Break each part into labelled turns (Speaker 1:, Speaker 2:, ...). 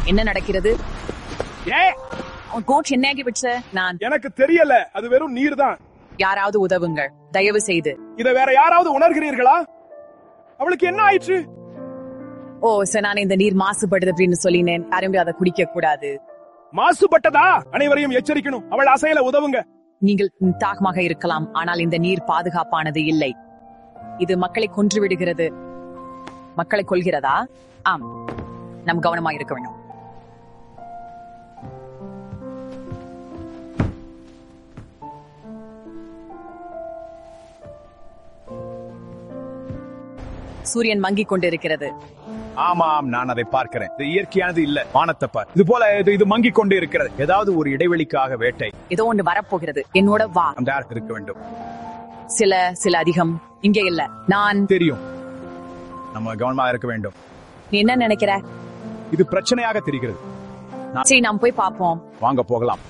Speaker 1: என்ன நடக்கிறது
Speaker 2: ஏ
Speaker 1: உன் கோச் என்ன ஆகிவிடுச்சு நான்
Speaker 2: எனக்கு தெரியல அது வெறும் நீர் தான்
Speaker 1: யாராவது உதவுங்கள் தயவு செய்து
Speaker 2: இத வேற யாராவது உணர்கிறீர்களா அவளுக்கு என்ன ஆயிற்று
Speaker 1: ஓ சார் நான் இந்த நீர் மாசுபடுது அப்படின்னு சொல்லினேன் யாரும் அதை குடிக்க கூடாது
Speaker 2: மாசுபட்டதா அனைவரையும் எச்சரிக்கணும் அவள் அசையில உதவுங்க
Speaker 1: நீங்கள் தாகமாக இருக்கலாம் ஆனால் இந்த நீர் பாதுகாப்பானது இல்லை இது மக்களை கொன்று விடுகிறது மக்களை கொல்கிறதா ஆம் நம் கவனமாக இருக்க வேண்டும் சூரியன் மங்கிக் கொண்டிருக்கிறது
Speaker 3: ஆமாம் நான் அதை பார்க்கிறேன் இது இயற்கையானது இல்ல வானத்தை பார் இது போல இது இது மங்கிக் கொண்டு இருக்கிறது ஏதாவது ஒரு இடைவெளிக்காக வேட்டை
Speaker 1: ஏதோ ஒன்று வரப்போகிறது என்னோட வா
Speaker 3: அந்த யாருக்கு இருக்க வேண்டும்
Speaker 1: சில சில அதிகம் இங்கே இல்ல நான்
Speaker 3: தெரியும் நம்ம கவனமா இருக்க வேண்டும்
Speaker 1: நீ என்ன நினைக்கிற
Speaker 3: இது பிரச்சனையாக தெரிகிறது
Speaker 1: சரி நாம் போய் பார்ப்போம்
Speaker 3: வாங்க போகலாம்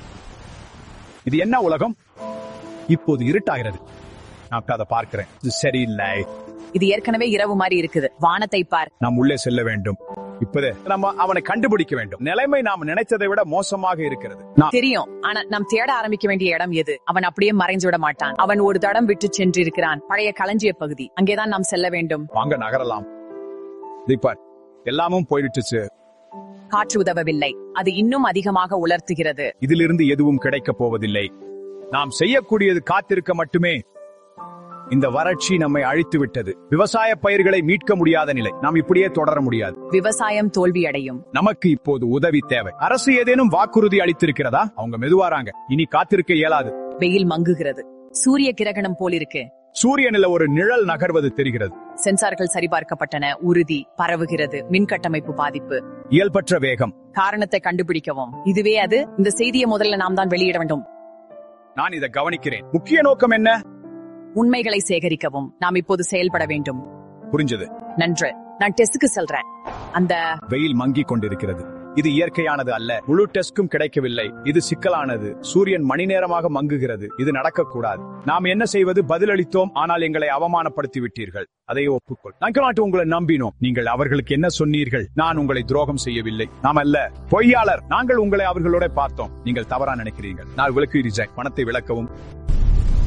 Speaker 3: இது என்ன உலகம் இப்போது இருட்டாகிறது நான் இப்ப அதை பார்க்கிறேன் இது சரியில்லை
Speaker 1: இது ஏற்கனவே இரவு மாதிரி இருக்குது வானத்தை பார்
Speaker 3: நாம் உள்ளே செல்ல வேண்டும் இப்பதே நம்ம அவனை கண்டுபிடிக்க வேண்டும் நிலைமை நாம் நினைத்ததை விட மோசமாக இருக்கிறது நாம்
Speaker 1: தெரியும் ஆனா நாம் தேட ஆரம்பிக்க வேண்டிய இடம் எது அவன் அப்படியே மறைஞ்சு விட மாட்டான் அவன் ஒரு தடம் விட்டு சென்றிருக்கிறான் பழைய களஞ்சிய பகுதி அங்கேதான் நாம் செல்ல வேண்டும்
Speaker 3: வாங்க நகரலாம் தீபார் எல்லாமும் போயிடுச்சு
Speaker 1: காற்று உதவவில்லை அது இன்னும் அதிகமாக உலர்த்துகிறது
Speaker 3: இதிலிருந்து எதுவும் கிடைக்கப் போவதில்லை நாம் செய்யக்கூடியது காத்திருக்க மட்டுமே இந்த வறட்சி நம்மை அழித்து விட்டது விவசாய பயிர்களை மீட்க முடியாத நிலை நாம் இப்படியே தொடர முடியாது
Speaker 1: விவசாயம் தோல்வியடையும்
Speaker 3: நமக்கு இப்போது உதவி தேவை அரசு ஏதேனும் வாக்குறுதி அளித்திருக்கிறதா அவங்க மெதுவாராங்க இனி காத்திருக்க இயலாது
Speaker 1: வெயில் மங்குகிறது சூரிய கிரகணம் போல் இருக்கு
Speaker 3: சூரியனில் ஒரு நிழல் நகர்வது தெரிகிறது
Speaker 1: சென்சார்கள் சரிபார்க்கப்பட்டன உறுதி பரவுகிறது மின் கட்டமைப்பு பாதிப்பு
Speaker 3: இயல்பற்ற வேகம்
Speaker 1: காரணத்தை கண்டுபிடிக்கவும் இதுவே அது இந்த செய்தியை முதல்ல நாம் தான் வெளியிட வேண்டும்
Speaker 3: நான் இதை கவனிக்கிறேன் முக்கிய நோக்கம் என்ன
Speaker 1: உண்மைகளை சேகரிக்கவும் நாம் இப்போது செயல்பட வேண்டும்
Speaker 3: புரிஞ்சது
Speaker 1: நன்று நான் டெஸ்டுக்கு செல்றேன் அந்த
Speaker 3: வெயில் மங்கிக் கொண்டிருக்கிறது இது இயற்கையானது அல்ல முழு டெஸ்க்கும் கிடைக்கவில்லை இது சிக்கலானது சூரியன் மணி நேரமாக மங்குகிறது இது நடக்கக்கூடாது நாம் என்ன செய்வது பதிலளித்தோம் ஆனால் எங்களை அவமானப்படுத்தி விட்டீர்கள் அதை ஒப்புக்கொள் நாங்கள் உங்களை நம்பினோம் நீங்கள் அவர்களுக்கு என்ன சொன்னீர்கள் நான் உங்களை துரோகம் செய்யவில்லை நாம் அல்ல பொய்யாளர் நாங்கள் உங்களை அவர்களோட பார்த்தோம் நீங்கள் தவறா நினைக்கிறீர்கள் நான் விளக்கு ரிஜெக்ட் பணத்தை விளக்கவும்